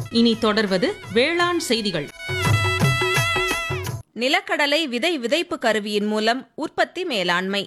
இனி தொடர்வது வேளாண் செய்திகள் நிலக்கடலை விதை விதைப்பு கருவியின் மூலம் உற்பத்தி மேலாண்மை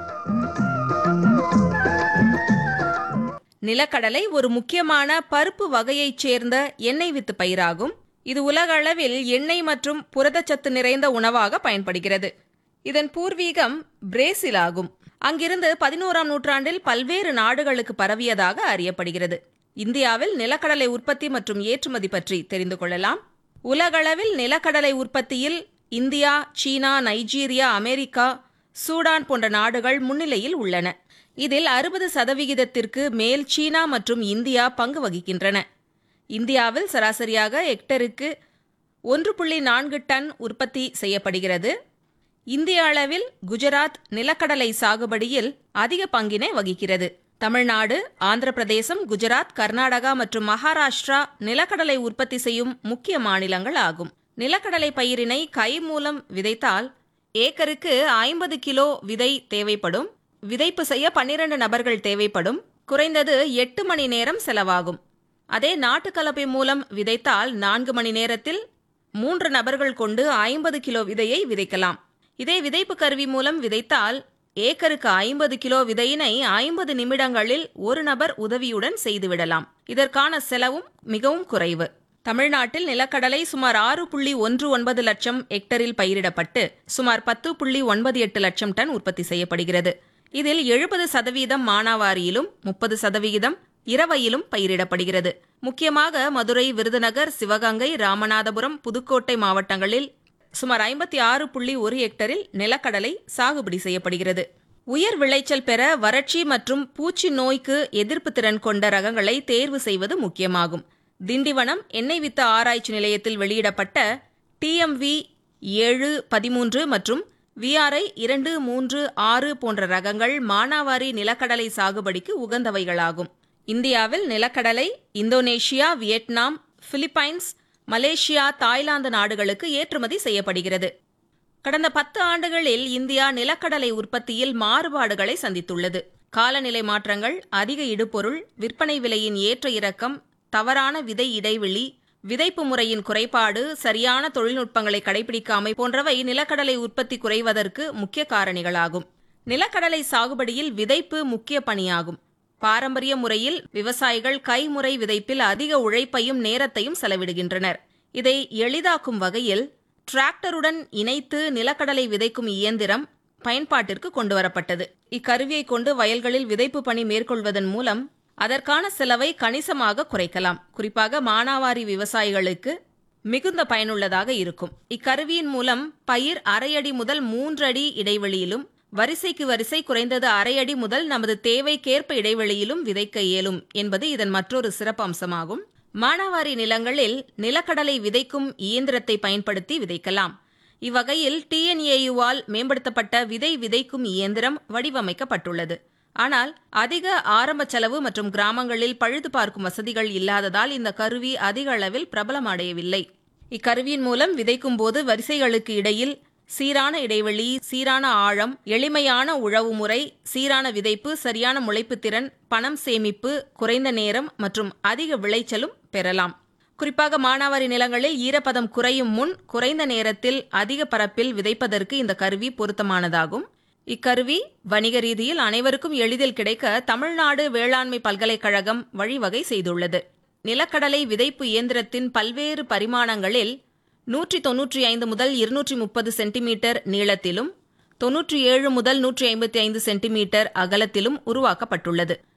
நிலக்கடலை ஒரு முக்கியமான பருப்பு வகையைச் சேர்ந்த எண்ணெய் வித்து பயிராகும் இது உலக அளவில் எண்ணெய் மற்றும் புரதச்சத்து நிறைந்த உணவாக பயன்படுகிறது இதன் பூர்வீகம் பிரேசில் ஆகும் அங்கிருந்து பதினோராம் நூற்றாண்டில் பல்வேறு நாடுகளுக்கு பரவியதாக அறியப்படுகிறது இந்தியாவில் நிலக்கடலை உற்பத்தி மற்றும் ஏற்றுமதி பற்றி தெரிந்து கொள்ளலாம் உலகளவில் நிலக்கடலை உற்பத்தியில் இந்தியா சீனா நைஜீரியா அமெரிக்கா சூடான் போன்ற நாடுகள் முன்னிலையில் உள்ளன இதில் அறுபது சதவிகிதத்திற்கு மேல் சீனா மற்றும் இந்தியா பங்கு வகிக்கின்றன இந்தியாவில் சராசரியாக ஹெக்டருக்கு ஒன்று புள்ளி நான்கு டன் உற்பத்தி செய்யப்படுகிறது இந்திய அளவில் குஜராத் நிலக்கடலை சாகுபடியில் அதிக பங்கினை வகிக்கிறது தமிழ்நாடு ஆந்திர பிரதேசம் குஜராத் கர்நாடகா மற்றும் மகாராஷ்டிரா நிலக்கடலை உற்பத்தி செய்யும் முக்கிய மாநிலங்கள் ஆகும் நிலக்கடலை பயிரினை கை மூலம் விதைத்தால் ஏக்கருக்கு ஐம்பது கிலோ விதை தேவைப்படும் விதைப்பு செய்ய பன்னிரண்டு நபர்கள் தேவைப்படும் குறைந்தது எட்டு மணி நேரம் செலவாகும் அதே நாட்டு கலப்பை மூலம் விதைத்தால் நான்கு மணி நேரத்தில் மூன்று நபர்கள் கொண்டு ஐம்பது கிலோ விதையை விதைக்கலாம் இதே விதைப்பு கருவி மூலம் விதைத்தால் ஏக்கருக்கு ஐம்பது கிலோ விதையினை ஐம்பது நிமிடங்களில் ஒரு நபர் உதவியுடன் செய்துவிடலாம் இதற்கான செலவும் மிகவும் குறைவு தமிழ்நாட்டில் நிலக்கடலை சுமார் ஆறு புள்ளி ஒன்று ஒன்பது லட்சம் ஹெக்டரில் பயிரிடப்பட்டு சுமார் பத்து புள்ளி ஒன்பது எட்டு லட்சம் டன் உற்பத்தி செய்யப்படுகிறது இதில் எழுபது சதவீதம் மானாவாரியிலும் முப்பது சதவிகிதம் இரவையிலும் பயிரிடப்படுகிறது முக்கியமாக மதுரை விருதுநகர் சிவகங்கை ராமநாதபுரம் புதுக்கோட்டை மாவட்டங்களில் சுமார் ஐம்பத்தி ஆறு புள்ளி ஒரு ஹெக்டரில் நிலக்கடலை சாகுபடி செய்யப்படுகிறது உயர் விளைச்சல் பெற வறட்சி மற்றும் பூச்சி நோய்க்கு எதிர்ப்பு திறன் கொண்ட ரகங்களை தேர்வு செய்வது முக்கியமாகும் திண்டிவனம் எண்ணெய் வித்து ஆராய்ச்சி நிலையத்தில் வெளியிடப்பட்ட டிஎம்வி ஏழு பதிமூன்று மற்றும் விஆர்ஐ இரண்டு மூன்று ஆறு போன்ற ரகங்கள் மானாவாரி நிலக்கடலை சாகுபடிக்கு உகந்தவைகளாகும் இந்தியாவில் நிலக்கடலை Indonesia Vietnam Philippines Malaysia Thailand நாடுகளுக்கு ஏற்றுமதி செய்யப்படுகிறது கடந்த பத்து ஆண்டுகளில் இந்தியா நிலக்கடலை உற்பத்தியில் மாறுபாடுகளை சந்தித்துள்ளது காலநிலை மாற்றங்கள் அதிக இடுபொருள் விற்பனை விலையின் ஏற்ற இறக்கம் தவறான விதை இடைவெளி விதைப்பு முறையின் குறைபாடு சரியான தொழில்நுட்பங்களை கடைபிடிக்காமை போன்றவை நிலக்கடலை உற்பத்தி குறைவதற்கு முக்கிய காரணிகளாகும் நிலக்கடலை சாகுபடியில் விதைப்பு முக்கிய பணியாகும் பாரம்பரிய முறையில் விவசாயிகள் கைமுறை விதைப்பில் அதிக உழைப்பையும் நேரத்தையும் செலவிடுகின்றனர் இதை எளிதாக்கும் வகையில் டிராக்டருடன் இணைத்து நிலக்கடலை விதைக்கும் இயந்திரம் பயன்பாட்டிற்கு கொண்டுவரப்பட்டது இக்கருவியை கொண்டு வயல்களில் விதைப்பு பணி மேற்கொள்வதன் மூலம் அதற்கான செலவை கணிசமாக குறைக்கலாம் குறிப்பாக மானாவாரி விவசாயிகளுக்கு மிகுந்த பயனுள்ளதாக இருக்கும் இக்கருவியின் மூலம் பயிர் அரை அடி முதல் மூன்று அடி இடைவெளியிலும் வரிசைக்கு வரிசை குறைந்தது அரை அடி முதல் நமது தேவைக்கேற்ப இடைவெளியிலும் விதைக்க இயலும் என்பது இதன் மற்றொரு சிறப்பு அம்சமாகும் மானாவாரி நிலங்களில் நிலக்கடலை விதைக்கும் இயந்திரத்தை பயன்படுத்தி விதைக்கலாம் இவ்வகையில் டிஎன்ஏயுவால் மேம்படுத்தப்பட்ட விதை விதைக்கும் இயந்திரம் வடிவமைக்கப்பட்டுள்ளது ஆனால் அதிக ஆரம்ப செலவு மற்றும் கிராமங்களில் பழுது பார்க்கும் வசதிகள் இல்லாததால் இந்த கருவி அதிக அளவில் பிரபலமடையவில்லை இக்கருவியின் மூலம் விதைக்கும் போது வரிசைகளுக்கு இடையில் சீரான இடைவெளி சீரான ஆழம் எளிமையான உழவு முறை சீரான விதைப்பு சரியான முளைப்பு திறன் பணம் சேமிப்பு குறைந்த நேரம் மற்றும் அதிக விளைச்சலும் பெறலாம் குறிப்பாக மானாவாரி நிலங்களில் ஈரப்பதம் குறையும் முன் குறைந்த நேரத்தில் அதிக பரப்பில் விதைப்பதற்கு இந்த கருவி பொருத்தமானதாகும் இக்கருவி வணிக ரீதியில் அனைவருக்கும் எளிதில் கிடைக்க தமிழ்நாடு வேளாண்மை பல்கலைக்கழகம் வழிவகை செய்துள்ளது நிலக்கடலை விதைப்பு இயந்திரத்தின் பல்வேறு பரிமாணங்களில் நூற்றி தொன்னூற்றி ஐந்து முதல் இருநூற்றி முப்பது சென்டிமீட்டர் நீளத்திலும் தொன்னூற்றி ஏழு முதல் நூற்றி ஐம்பத்தி ஐந்து சென்டிமீட்டர் அகலத்திலும் உருவாக்கப்பட்டுள்ளது